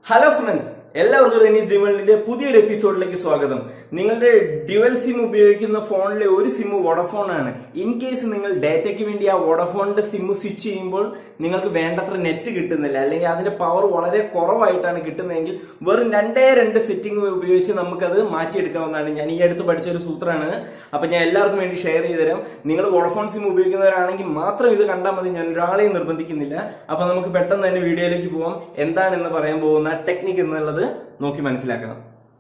hello friends എല്ലാവർക്കും റെനീസ് ഡിവലിന്റെ പുതിയൊരു എപ്പിസോഡിലേക്ക് സ്വാഗതം നിങ്ങളുടെ ഡ്യുവൽ സിം ഉപയോഗിക്കുന്ന ഫോണിലെ ഒരു സിം വോഡഫോൺ ആണ് ഇൻ കേസ് നിങ്ങൾ ഡാറ്റയ്ക്ക് വേണ്ടി ആ വോഡഫോണിന്റെ സിം സ്വിച്ച് ചെയ്യുമ്പോൾ നിങ്ങൾക്ക് വേണ്ടത്ര നെറ്റ് കിട്ടുന്നില്ല അല്ലെങ്കിൽ അതിന്റെ പവർ വളരെ കുറവായിട്ടാണ് കിട്ടുന്നതെങ്കിൽ വെറും രണ്ടേ രണ്ട് സെറ്റിംഗ് ഉപയോഗിച്ച് നമുക്കത് മാറ്റിയെടുക്കാവുന്നതാണ് ഞാൻ ഈ അടുത്ത് പഠിച്ച ഒരു സൂത്രമാണ് അപ്പൊ ഞാൻ എല്ലാവർക്കും വേണ്ടി ഷെയർ ചെയ്ത് തരാം നിങ്ങൾ വോഡഫോൺ സിം ഉപയോഗിക്കുന്നവരാണെങ്കിൽ മാത്രം ഇത് കണ്ടാൽ മതി ഞാൻ ഒരാളെയും നിർബന്ധിക്കുന്നില്ല അപ്പൊ നമുക്ക് പെട്ടെന്ന് തന്നെ വീഡിയോയിലേക്ക് പോവാം എന്താണെന്ന് പറയാൻ പോകുന്ന ടെക്നിക്ക് എന്നുള്ളത് നോക്കി മനസ്സിലാക്കണം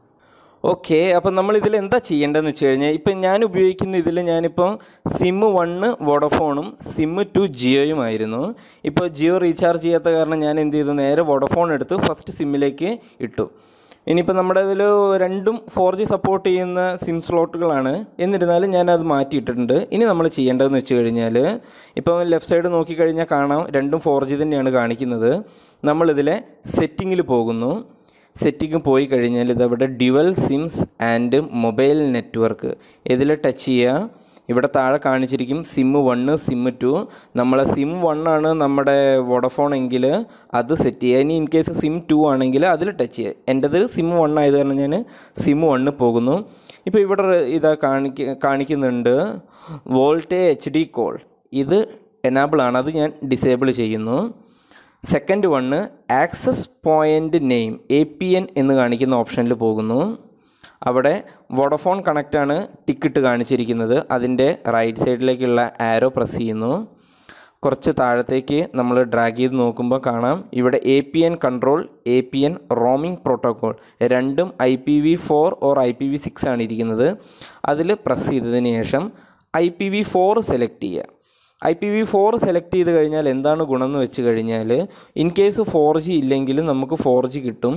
ഓക്കെ അപ്പം നമ്മൾ ഇതിൽ എന്താ ചെയ്യേണ്ടതെന്ന് വെച്ച് കഴിഞ്ഞാൽ ഇപ്പം ഞാൻ ഉപയോഗിക്കുന്ന ഇതിൽ ഞാനിപ്പം സിം വണ്ണ് വോഡഫോണും സിം ടു ജിയോയുമായിരുന്നു ഇപ്പോൾ ജിയോ റീചാർജ് ചെയ്യാത്ത കാരണം ഞാൻ എന്ത് ചെയ്തു നേരെ വോഡഫോൺ എടുത്ത് ഫസ്റ്റ് സിമ്മിലേക്ക് ഇട്ടു ഇനിയിപ്പോൾ നമ്മുടെ ഇതിൽ രണ്ടും ഫോർ ജി സപ്പോർട്ട് ചെയ്യുന്ന സിം സ്ലോട്ടുകളാണ് എന്നിരുന്നാലും ഞാൻ അത് മാറ്റിയിട്ടിട്ടുണ്ട് ഇനി നമ്മൾ ചെയ്യേണ്ടതെന്ന് വെച്ച് കഴിഞ്ഞാൽ ഇപ്പോൾ ലെഫ്റ്റ് സൈഡ് നോക്കിക്കഴിഞ്ഞാൽ കാണാം രണ്ടും ഫോർ ജി തന്നെയാണ് കാണിക്കുന്നത് നമ്മളിതിലെ സെറ്റിങ്ങിൽ പോകുന്നു സെറ്റിംഗ് പോയി കഴിഞ്ഞാൽ ഇതവിടെ dual SIMs and mobile network ഇതിൽ ടച്ച് ചെയ്യുക ഇവിടെ താഴെ കാണിച്ചിരിക്കും സിം വണ്ണ് സിം ടു നമ്മളെ സിം വൺ ആണ് നമ്മുടെ വോഡഫോൺ എങ്കിൽ അത് സെറ്റ് ചെയ്യുക ഇനി ഇൻ കേസ് സിം ടു ആണെങ്കിൽ അതിൽ ടച്ച് ചെയ്യുക എൻ്റെത് സിം വൺ ആയത് കാരണം ഞാൻ സിം വണ്ണ് പോകുന്നു ഇപ്പോൾ ഇവിടെ ഇതാ കാണിക്ക കാണിക്കുന്നുണ്ട് വോൾട്ടേ എച്ച് ഡി കോൾ ഇത് എനാബിൾ ആണ് അത് ഞാൻ ഡിസേബിൾ ചെയ്യുന്നു second one access point name A P N എന്ന് കാണിക്കുന്ന ഓപ്ഷനിൽ പോകുന്നു അവിടെ വോഡഫോൺ കണക്റ്റാണ് ടിക്കറ്റ് കാണിച്ചിരിക്കുന്നത് അതിൻ്റെ റൈറ്റ് സൈഡിലേക്കുള്ള ആരോ പ്രസ് ചെയ്യുന്നു കുറച്ച് താഴത്തേക്ക് നമ്മൾ ഡ്രാഗ് ചെയ്ത് നോക്കുമ്പോൾ കാണാം ഇവിടെ A P N control A P N roaming protocol രണ്ടും I P V four or I P V six ആണ് ഇരിക്കുന്നത് അതിൽ പ്രസ് ചെയ്തതിന് ശേഷം I P V four select ചെയ്യുക I P V four select ചെയ്ത് കഴിഞ്ഞാൽ എന്താണ് ഗുണം എന്ന് വെച്ച് കഴിഞ്ഞാൽ ഇൻ കേസ് ഫോർ ജി ഇല്ലെങ്കിലും നമുക്ക് ഫോർ ജി കിട്ടും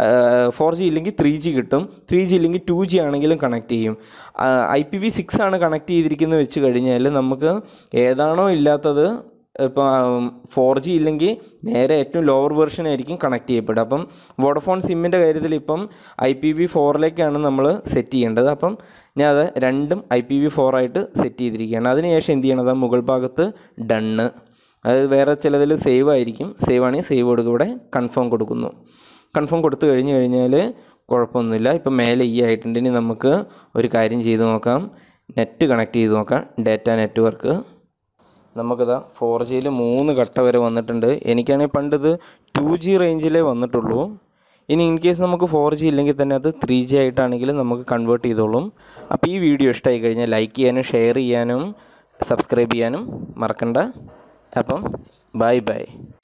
ഫോർ ജി ഇല്ലെങ്കിൽ ത്രീ ജി കിട്ടും ത്രീ ജി ഇല്ലെങ്കിൽ ടു ജി ആണെങ്കിലും കണക്ട് ചെയ്യും ഐ പി വി സിക്സ് ആണ് കണക്ട് ചെയ്തിരിക്കുന്നത് വെച്ച് കഴിഞ്ഞാൽ നമുക്ക് ഏതാണോ ഇല്ലാത്തത് ഇപ്പം ഫോർ ജി ഇല്ലെങ്കിൽ നേരെ ഏറ്റവും ലോവർ വെർഷൻ ആയിരിക്കും കണക്ട് ചെയ്യപ്പെടുക അപ്പം വോഡഫോൺ സിമ്മിൻ്റെ കാര്യത്തിൽ ഇപ്പം ഐ പി വി ഫോറിലേക്കാണ് നമ്മൾ സെറ്റ് ചെയ്യേണ്ടത് അപ്പം ഞാൻ അത് രണ്ടും ഐ പി വി ഫോറായിട്ട് സെറ്റ് ചെയ്തിരിക്കുകയാണ് അതിനുശേഷം എന്ത് ചെയ്യണത് മുകൾ ഭാഗത്ത് ഡണ്ണ് അത് വേറെ ചിലതിൽ സേവ് ആയിരിക്കും സേവ് ആണെങ്കിൽ സേവ് കൊടുക്കും ഇവിടെ കൺഫേം കൊടുക്കുന്നു കൺഫേം കൊടുത്തു കഴിഞ്ഞ് കഴിഞ്ഞാൽ കുഴപ്പമൊന്നുമില്ല ഇപ്പം മേലെ ഈ ആയിട്ടുണ്ട് ഇനി നമുക്ക് ഒരു കാര്യം ചെയ്ത് നോക്കാം നെറ്റ് കണക്ട് ചെയ്ത് നോക്കാം ഡാറ്റ നെറ്റ്വർക്ക് നമുക്കിതാ ഫോർ ജിയിൽ മൂന്ന് ഘട്ട വരെ വന്നിട്ടുണ്ട് എനിക്കാണെങ്കിൽ പണ്ട് ഇത് ടു ജി റേഞ്ചിലേ വന്നിട്ടുള്ളൂ ഇനി ഇൻ കേസ് നമുക്ക് ഫോർ ജി ഇല്ലെങ്കിൽ തന്നെ അത് ത്രീ ജി ആയിട്ടാണെങ്കിലും നമുക്ക് കൺവേർട്ട് ചെയ്തോളും അപ്പോൾ ഈ വീഡിയോ ഇഷ്ടമായി കഴിഞ്ഞാൽ ലൈക്ക് ചെയ്യാനും ഷെയർ ചെയ്യാനും സബ്സ്ക്രൈബ് ചെയ്യാനും മറക്കണ്ട അപ്പം ബൈ ബൈ